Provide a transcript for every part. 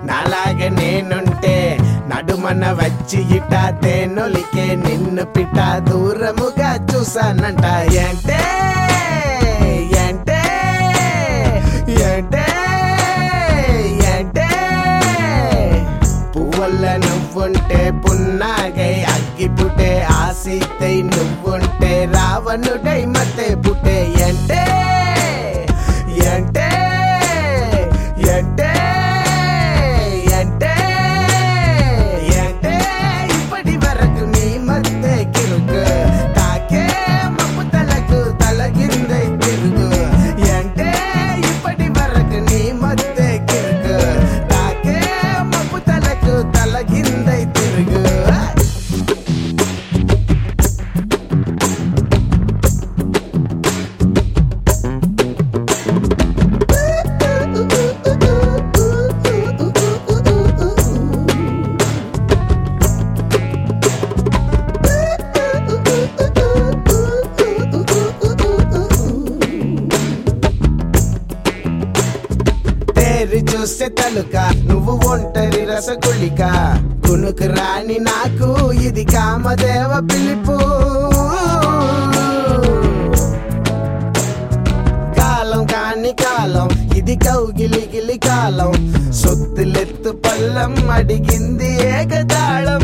నాలాగే నేనుంటే నడుమన వచ్చి ఇట తేనొలికే నిన్ను పిట దూరముగా చూసానంట ఏంటే ఏంటే ఏంటే ఏంటే పువ్వుల నువ్వుంటే పున్నాగై అగ్గిపుటే ఆసితై నువ్వుంటే రావణుడై మతే పుట్టే అంటే అంటే అంటే అంటే అంటే ఇప్పటి వరకు నీ మధ్య కిరుకు తాకే మప్పు తలకు తలగిందై తిరుగు అంటే ఇప్పటి వరకు నీ మధ్య కిరుకు తాకే మప్పు తలకు తలగిందై తిరుగు తేరి చూస్తే తలుక నువ్వు ఒంటరి రసగుళిక కునుకు రాని నాకు ఇది కామదేవ పిలుపు కాలం కాని కాలం ఇది కౌగిలిగిలి కాలం సొత్తులెత్తు పల్లం అడిగింది ఏకతాళం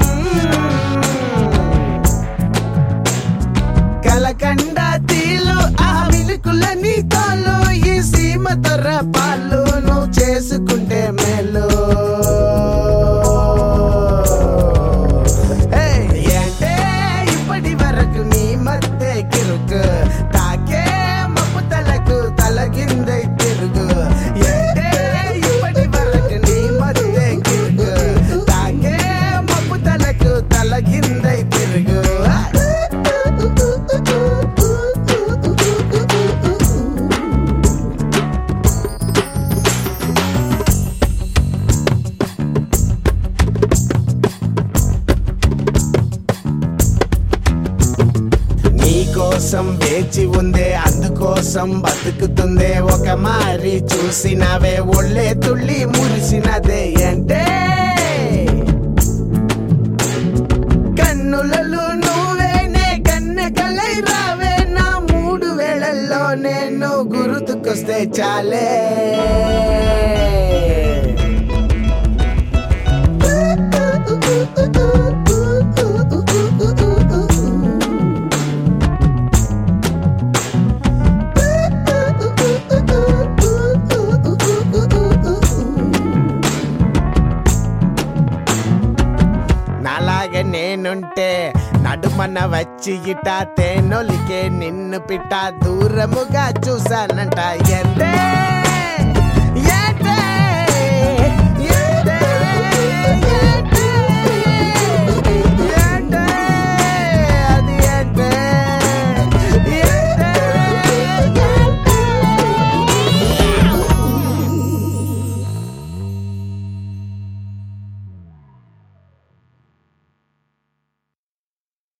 కలకండ తీలు ఆ విలుకుల నీతోలు ఈ సీమ తొర్ర పాలు నువ్వు చేసుకుంటే మేలు ఏయ్, ఏంటే ఇప్పటి వరకు నీ మధ్య కిరుకు తాకే మప్పు తలకు తలగిందై తిరుగు ఏంటే ఇప్పటి వరకు నీ మధ్య కిరుకు తాకే మప్పు తలకు తలగిందై తిరుగు నీ కోసం వేచి ఉందే అందుకోసం బతుకుతుందే ఒక మారి చూసినవే ఒళ్ళే తుళ్ళి మురిసినదే అంటే కన్నులలో నువ్వేనే కన్నెకలై రావే నా మూడు వేళల్లో నేను గుర్తుకొస్తే చాలే నాలాగే నేనుంటే నడుమన వచ్చి ఇట తేనొలికే నిన్ను పిట దూరముగా చూసానంట ఎంతే